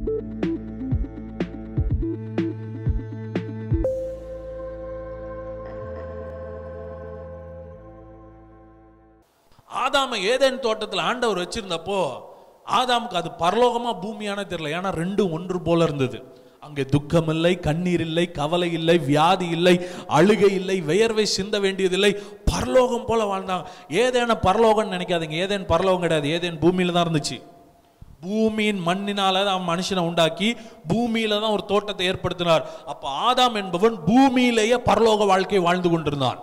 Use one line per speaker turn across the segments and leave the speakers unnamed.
ஆதாம Eden தோட்டத்தில் ஆண்டவர் வச்சிருந்தப்போ ஆதாமுக்கு அது பரலோகமா பூமியான தெரியல ஏன்னா ரெண்டும் ஒன்று போல இருந்தது அங்கே துக்கம் இல்லை கண்ணீர் இல்லை கவலை இல்லை வியாதி இல்லை அழுகை இல்லை வியர்வை சிந்த வேண்டியதில்லை பரலோகம் போல வாழ்ந்தாங்க ஏதேன பரலோகம்னு நினைக்காதீங்க ஏதேன் பரலோகம் கிடையாது ஏதேன் பூமியில தான் இருந்துச்சு பூமியின் மண்ணினால தான் அவன் மனுஷனை உண்டாக்கி பூமியில தான் ஒரு தோட்டத்தை ஏற்படுத்தினார் அப்ப ஆதாம் என்பவன் பூமியிலேயே பரலோக வாழ்க்கை வாழ்ந்து கொண்டிருந்தான்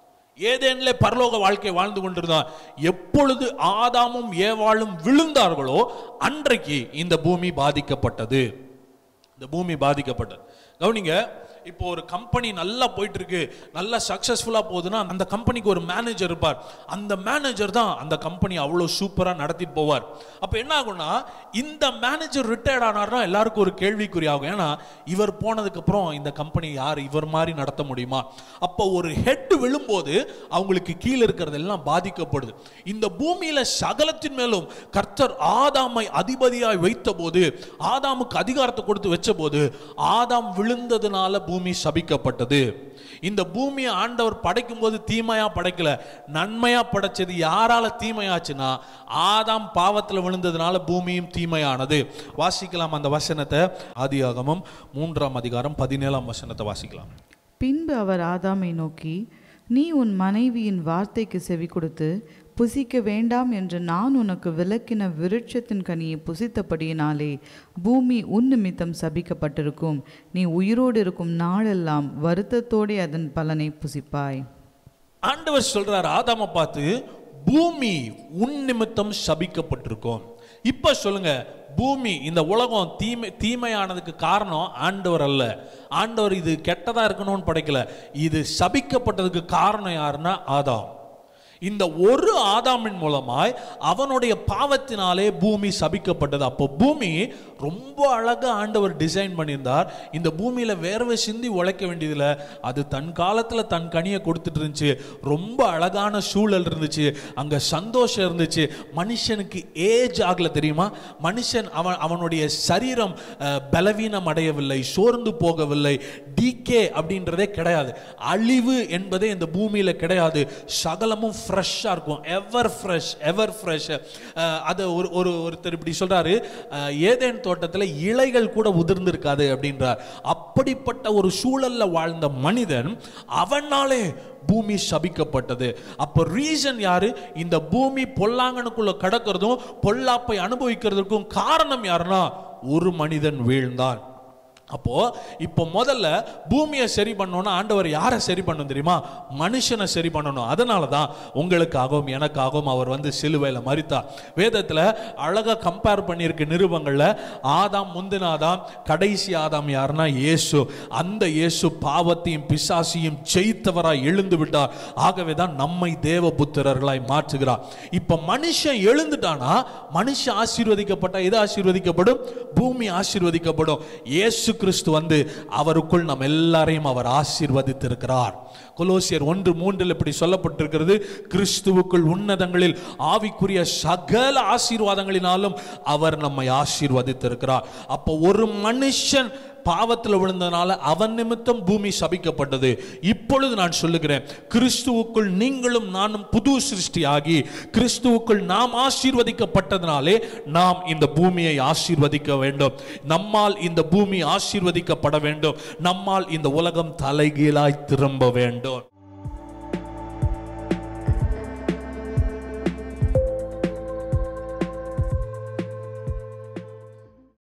ஏதேனிலே பரலோக வாழ்க்கை வாழ்ந்து கொண்டிருந்தான் எப்பொழுது ஆதாமும் ஏவாளும் விழுந்தார்களோ அன்றைக்கு இந்த பூமி பாதிக்கப்பட்டது இந்த பூமி பாதிக்கப்பட்டது கவனிங்க இப்போ ஒரு கம்பெனி நல்லா போயிட்டு இருக்கு நல்லா சக்சஸ்ஃபுல்லா போகுதுன்னா அந்த கம்பெனிக்கு ஒரு மேனேஜர் இருப்பார் அந்த மேனேஜர் தான் அந்த கம்பெனி அவ்வளோ சூப்பரா நடத்திட்டு போவார் அப்ப என்ன ஆகும்னா இந்த மேனேஜர் ரிட்டையர்ட் ஆனார்னா எல்லாருக்கும் ஒரு கேள்விக்குறி ஆகும் ஏன்னா இவர் போனதுக்கு அப்புறம் இந்த கம்பெனி யார் இவர் மாதிரி நடத்த முடியுமா அப்போ ஒரு ஹெட் விழும்போது அவங்களுக்கு கீழே இருக்கிறது எல்லாம் பாதிக்கப்படுது இந்த பூமியில சகலத்தின் மேலும் கர்த்தர் ஆதாமை அதிபதியாய் வைத்த போது ஆதாமுக்கு அதிகாரத்தை கொடுத்து வச்ச போது ஆதாம் விழுந்ததுனால பூமி சபிக்கப்பட்டது இந்த பூமியை ஆண்டவர் படைக்கும் போது தீமையா படைக்கல நன்மையா படைச்சது யாரால தீமையாச்சுன்னா ஆதாம் பாவத்தில் விழுந்ததுனால பூமியும் தீமையானது வாசிக்கலாம் அந்த வசனத்தை ஆதியாகமம் மூன்றாம் அதிகாரம் பதினேழாம் வசனத்தை வாசிக்கலாம்
பின்பு அவர் ஆதாமை நோக்கி நீ உன் மனைவியின் வார்த்தைக்கு செவி கொடுத்து புசிக்க வேண்டாம் என்று நான் உனக்கு விலக்கின விருட்சத்தின் கனியை புசித்தபடியினாலே பூமி உன் நிமித்தம் சபிக்கப்பட்டிருக்கும் நீ உயிரோடு இருக்கும் நாளெல்லாம் வருத்தத்தோடே அதன் பலனை புசிப்பாய்
ஆண்டவர் சொல்றார் ஆதாம பார்த்து பூமி உன் நிமித்தம் சபிக்கப்பட்டிருக்கும் இப்ப சொல்லுங்க பூமி இந்த உலகம் தீமை தீமையானதுக்கு காரணம் ஆண்டவர் அல்ல ஆண்டவர் இது கெட்டதா இருக்கணும்னு படைக்கல இது சபிக்கப்பட்டதுக்கு காரணம் யாருன்னா ஆதாம் இந்த ஒரு ஆதாமின் மூலமாய் அவனுடைய பாவத்தினாலே பூமி சபிக்கப்பட்டது அப்போ பூமி ரொம்ப அழகா ஆண்டவர் டிசைன் பண்ணியிருந்தார் இந்த பூமியில வேர்வை சிந்தி உழைக்க வேண்டியதுல அது தன் காலத்துல தன் கனியை கொடுத்துட்டு இருந்துச்சு ரொம்ப அழகான சூழல் இருந்துச்சு அங்க சந்தோஷம் இருந்துச்சு மனுஷனுக்கு ஏஜ் ஆகல தெரியுமா மனுஷன் அவன் அவனுடைய சரீரம் அஹ், பலவீனம் அடையவில்லை சோர்ந்து போகவில்லை டிகே அப்படின்றதே கிடையாது அழிவு என்பதே இந்த பூமியில கிடையாது சகலமும் ஃப்ரெஷ்ஷாக இருக்கும் எவர் ஃப்ரெஷ் எவர் ஃப்ரெஷ் அதை ஒரு ஒரு ஒருத்தர் இப்படி சொல்றாரு அஹ், ஏதேன் தோட்டத்தில் இலைகள் கூட உதிர்ந்திருக்காது அப்படின்றார் அப்படிப்பட்ட ஒரு சூழல்ல வாழ்ந்த மனிதன் அவனாலே பூமி சபிக்கப்பட்டது அப்போ ரீசன் யாரு இந்த பூமி பொல்லாங்கனுக்குள்ள கடக்கிறதும் பொல்லாப்பை அனுபவிக்கிறதுக்கும் காரணம் யாருன்னா ஒரு மனிதன் வீழ்ந்தான் அப்போ இப்போ முதல்ல பூமியை சரி பண்ணணும்னா ஆண்டவர் யாரை சரி பண்ணணும் தெரியுமா மனுஷனை சரி பண்ணணும் அதனால தான் உங்களுக்காகவும் எனக்காகவும் அவர் வந்து சிலுவையில் மறித்தார் வேதத்தில் அழகா கம்பேர் பண்ணியிருக்க நிருபங்களில் ஆதாம் முந்தின ஆதாம் கடைசி ஆதாம் யாருன்னா இயேசு அந்த இயேசு பாவத்தையும் பிசாசியும் ஜெயித்தவராய் எழுந்து விட்டார் ஆகவே தான் நம்மை தேவ புத்திரர்களாய் மாற்றுகிறார் இப்போ மனுஷன் எழுந்துட்டானா மனுஷன் ஆசீர்வதிக்கப்பட்டா எது ஆசீர்வதிக்கப்படும் பூமி ஆசீர்வதிக்கப்படும் இயேசு கிறிஸ்து வந்து அவருக்குள் நம்ம எல்லாரையும் அவர் ஆசீர்வதித்திருக்கிறார் கொலோசியர் ஒன்று மூன்றில் இப்படி சொல்லப்பட்டிருக்கிறது கிறிஸ்துவுக்குள் உன்னதங்களில் ஆவிக்குரிய சகல ஆசீர்வாதங்களினாலும் அவர் நம்மை ஆசீர்வதித்திருக்கிறார் அப்போ ஒரு மனுஷன் பாவத்தில் விழுந்ததுனால அவன் நிமித்தம் பூமி சபிக்கப்பட்டது இப்பொழுது நான் சொல்லுகிறேன் கிறிஸ்துவுக்குள் நீங்களும் நானும் புது சிருஷ்டியாகி கிறிஸ்துவுக்குள் நாம் ஆசீர்வதிக்கப்பட்டதுனாலே நாம் இந்த பூமியை ஆசீர்வதிக்க வேண்டும் நம்மால் இந்த பூமி ஆசீர்வதிக்கப்பட வேண்டும் நம்மால் இந்த உலகம் தலைகீழாய் திரும்ப வேண்டும்